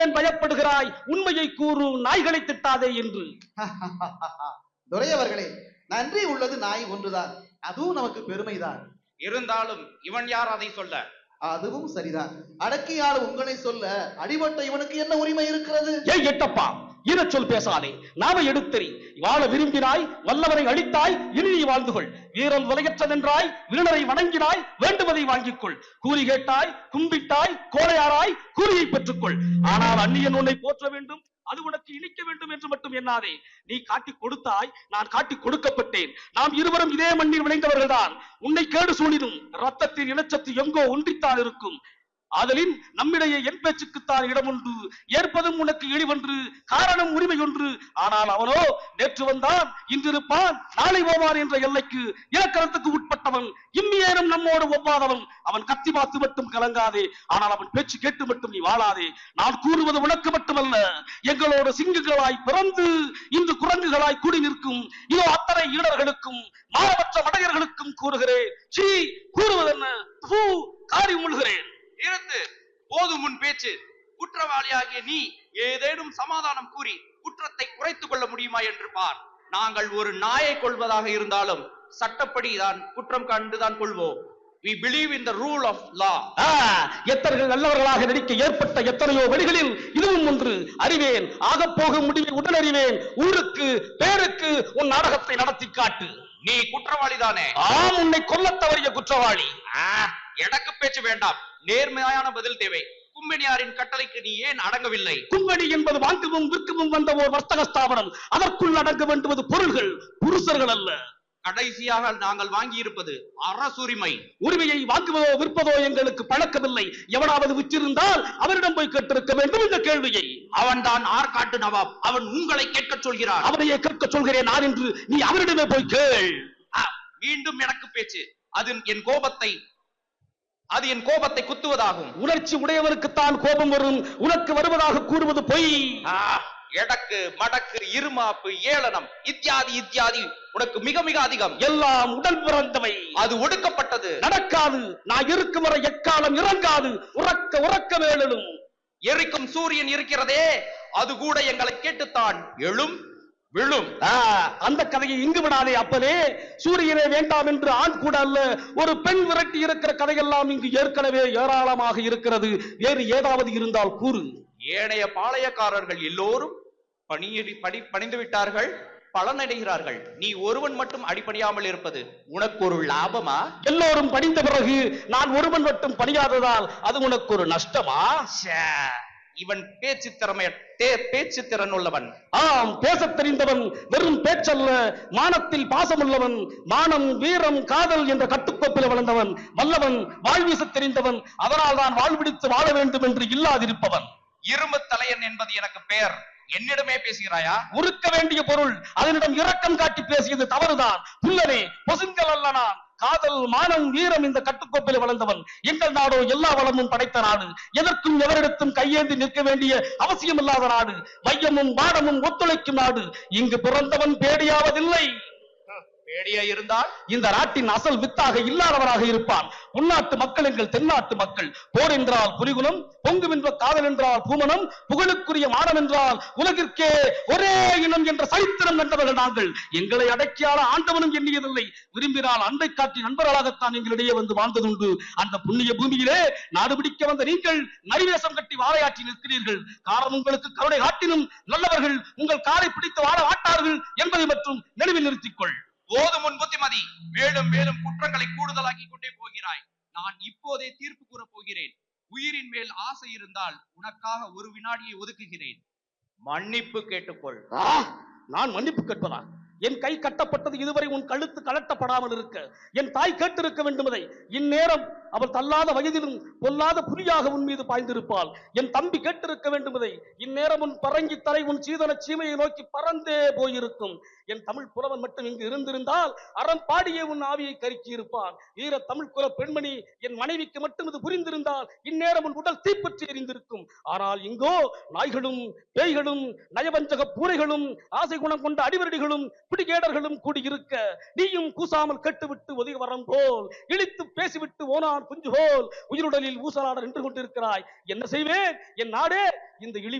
ஏன் பயப்படுகிறாய் உண்மையை கூறு நாய்களை திட்டாதே என்று துரை அவர்களே நன்றி உள்ளது நாய் ஒன்றுதான் அதுவும் நமக்கு பெருமைதான் இருந்தாலும் இவன் யார் அதை சொல்ல அதுவும் சரிதான் அடக்கியாள உங்களை சொல்ல அடிபட்ட இவனுக்கு என்ன உரிமை இருக்கிறது ஏய் எட்டப்பா ஈரச்சொல் பேசாதே நாம எடுத்தறி வாழ விரும்பினாய் வல்லவரை அழித்தாய் இனி நீ வாழ்ந்து கொள் வீரல் விலையற்றதென்றாய் வீணரை வணங்கினாய் வேண்டுவதை வாங்கிக் கொள் கூலி கேட்டாய் கும்பிட்டாய் கோழையாராய் கூலியை பெற்றுக்கொள் ஆனால் அந்நியன் உன்னை போற்ற வேண்டும் அது உனக்கு இனிக்க வேண்டும் என்று மட்டும் எண்ணாதே நீ காட்டி கொடுத்தாய் நான் காட்டி கொடுக்கப்பட்டேன் நாம் இருவரும் இதே மண்ணில் விளைந்தவர்கள்தான் உன்னை கேடு சூழினும் ரத்தத்தில் இனச்சத்து எங்கோ ஒன்றித்தான் இருக்கும் ஆதலின் நம்மிடையே என் பேச்சுக்குத்தான் இடம் உண்டு ஏற்பதும் உனக்கு இழிவொன்று காரணம் உரிமை ஒன்று ஆனால் அவனோ நேற்று வந்தான் இன்றிருப்பான் நாளை போவான் என்ற எல்லைக்கு இலக்கணத்துக்கு உட்பட்டவன் இம்மியேனும் நம்மோடு ஒவ்வாதவன் அவன் கத்தி பார்த்து மட்டும் கலங்காதே ஆனால் அவன் பேச்சு கேட்டு மட்டும் நீ வாழாதே நான் கூறுவது உனக்கு மட்டுமல்ல எங்களோட சிங்கங்களாய் பிறந்து இன்று குரங்குகளாய் கூடி நிற்கும் இதோ அத்தனை ஈடர்களுக்கும் மானமற்ற மடையர்களுக்கும் கூறுகிறேன் சீ கூறுவதென்ன பூ காரி உள்கிறேன் நிறுத்து போதும் உன் பேச்சு குற்றவாளியாகிய நீ ஏதேனும் சமாதானம் கூறி குற்றத்தை குறைத்துக் கொள்ள முடியுமா என்று பார் நாங்கள் ஒரு நாயை கொள்வதாக இருந்தாலும் சட்டப்படி தான் குற்றம் கண்டுதான் கொள்வோம் we believe in the rule of law ஆ, எத்தர்கள் நல்லவர்களாக நடிக்க ஏற்பட்ட எத்தனையோ வழிகளில் இதுவும் ஒன்று அறிவேன் ஆகப் போகும் முடிவை உடனறிவேன் ஊருக்கு பேருக்கு உன் நாடகத்தை நடத்தி காட்டு நீ குற்றவாளிதானே ஆம் உன்னை கொல்லத் தவறிய குற்றவாளி ஆ, எனக்கு பேச்சு வேண்டாம் நேர்மையான பதில் தேவை கும்பெனியாரின் கட்டளைக்கு நீ ஏன் அடங்கவில்லை கும்படி என்பது வாங்கவும் விற்கவும் வந்த ஓர் வர்த்தக ஸ்தாபனம் அதற்குள் அடங்க வேண்டுவது பொருள்கள் புருஷர்கள் அல்ல கடைசியாக நாங்கள் வாங்கியிருப்பது அரசுரிமை உரிமையை வாங்குவதோ விற்பதோ எங்களுக்கு பழக்கமில்லை எவனாவது விற்றிருந்தால் அவரிடம் போய் கேட்டிருக்க வேண்டும் இந்த கேள்வியை அவன்தான் ஆற்காட்டு நவாப் அவன் உங்களை கேட்கச் சொல்கிறான் அவனையே கேட்க சொல்கிறேன் நான் என்று நீ அவரிடமே போய் கேள் ஆ, மீண்டும் எனக்கு பேச்சு அது என் கோபத்தை அது என் கோபத்தை குத்துவதாகும் உணர்ச்சி உடையவனுக்குத்தான் கோபம் வரும் உனக்கு வருவதாக கூறுவது பொய் ஆ, எடக்கு மடக்கு இருமாப்பு ஏளனம் இத்தியாதி இத்தியாதி உனக்கு மிக மிக அதிகம் எல்லாம் உடல் பிறந்தவை அது ஒடுக்கப்பட்டது நடக்காது நான் இருக்கும் வரை எக்காலம் இறங்காது உறக்க உறக்க வேளலும் எரிக்கும் சூரியன் இருக்கிறதே அது கூட எங்களை கேட்டுத்தான் எழும் விழும் ஆ, அந்த கதையை இங்கு விடாதே அப்பனே சூரியனே வேண்டாம் என்று ஆண் கூட அல்ல ஒரு பெண் விரட்டி இருக்கிற கதையெல்லாம் இங்கு ஏற்கனவே ஏராளமாக இருக்கிறது வேறு ஏதாவது இருந்தால் கூறு ஏனைய பாளையக்காரர்கள் எல்லோரும் பணியடி படி பணிந்து விட்டார்கள் பலனடைகிறார்கள் நீ ஒருவன் மட்டும் அடிபணியாமல் இருப்பது உனக்கு ஒரு லாபமா எல்லோரும் படிந்த பிறகு நான் ஒருவன் மட்டும் பணியாததால் அது உனக்கு ஒரு நஷ்டமா ச்சே, இவன் பேச்சு திறமை தே- பேச்சு திறன் உள்ளவன் ஆம் பேசத் தெரிந்தவன் வெறும் பேச்சல்ல மானத்தில் பாசமுள்ளவன் மானம் வீரம் காதல் என்ற கட்டுக்கோப்பில் வளர்ந்தவன் வல்லவன் வாழ்வீசத் தெரிந்தவன் அதனால் தான் வாழ்விடித்து வாழ வேண்டும் என்று இல்லாதிருப்பவன் இரும்பு தலையன் என்பது எனக்கு பெயர் என்னிடமே பேசுகிறாயா உருக்க வேண்டிய பொருள் அதனிடம் இரக்கம் காட்டி பேசியது தவறுதான் புல்லனே பொசுங்கல் அல்ல நான் காதல் மானம் வீரம் இந்த கட்டுக்கோப்பில் வளர்ந்தவன் எங்கள் நாடோ எல்லா வளமும் படைத்த நாடு எதற்கும் எவரிடத்தும் கையேந்தி நிற்க வேண்டிய அவசியம் இல்லாத நாடு வையமும் வாடமும் ஒத்துழைக்கும் நாடு இங்கு பிறந்தவன் பேடியாவதில்லை பேடியா இருந்தால் இந்த நாட்டின் அசல் வித்தாக இல்லாதவராக இருப்பான் உள்நாட்டு மக்கள் எங்கள் தென்னாட்டு மக்கள் போர் என்றால் புலிகுலம் பொங்கும் என்ற காதல் என்றால் பூமணம் புகழுக்குரிய மானம் என்றால் உலகிற்கே ஒரே இனம் என்ற சரித்திரம் கண்டவர்கள் நாங்கள் எங்களை அடக்கியால ஆண்டவனும் எண்ணியதில்லை விரும்பினால் அண்டை காட்டி நண்பர்களாகத்தான் எங்களிடையே வந்து வாழ்ந்ததுண்டு அந்த புண்ணிய பூமியிலே நாடு பிடிக்க வந்த நீங்கள் நரிவேஷம் கட்டி வாழையாற்றி நிற்கிறீர்கள் காரணம் உங்களுக்கு கருணை காட்டினும் நல்லவர்கள் உங்கள் காலை பிடித்து வாழ மாட்டார்கள் என்பதை மற்றும் நினைவில் நிறுத்திக்கொள் போதும் உன் புத்திமதி மேலும் மேலும் குற்றங்களை கூடுதலாக்கி கொண்டே போகிறாய் நான் இப்போதே தீர்ப்பு கூறப் போகிறேன் உயிரின் மேல் ஆசை இருந்தால் உனக்காக ஒரு வினாடியை ஒதுக்குகிறேன் மன்னிப்பு கேட்டுக்கொள் ஆ, நான் மன்னிப்பு கேட்பதா என் கை கட்டப்பட்டது இதுவரை உன் கழுத்து கலட்டப்படாமல் இருக்க என் தாய் கேட்டிருக்க வேண்டும் இதை இந்நேரம் அவள் தள்ளாத வயதிலும் பொல்லாத புலியாக உன் மீது பாய்ந்திருப்பாள் என் தம்பி கேட்டிருக்க வேண்டும் இதை இந்நேரம் உன் பரங்கி தலை உன் சீதன சீமையை நோக்கி பறந்தே போயிருக்கும் என் தமிழ் புலவன் மட்டும் இங்கு இருந்திருந்தால் அறம் பாடியே உன் ஆவியை கருக்கி இருப்பான் வீர தமிழ் குல பெண்மணி என் மனைவிக்கு மட்டும் இது புரிந்திருந்தால் இந்நேரம் உன் உடல் தீப்பற்றி எரிந்திருக்கும் ஆனால் இங்கோ நாய்களும் பேய்களும் நயவஞ்சக பூனைகளும் ஆசை குணம் கொண்ட அடிவரடிகளும் பிடிகேடர்களும் கூடியிருக்க நீயும் கூசாமல் கட்டுவிட்டு ஒதுங்கி வரம் போல் இழித்து பேசிவிட்டு ஓனான் குஞ்சு போல் உயிருடலில் ஊசலாட நின்று கொண்டிருக்கிறாய் என்ன செய்வேன் என் நாடே இந்த இழி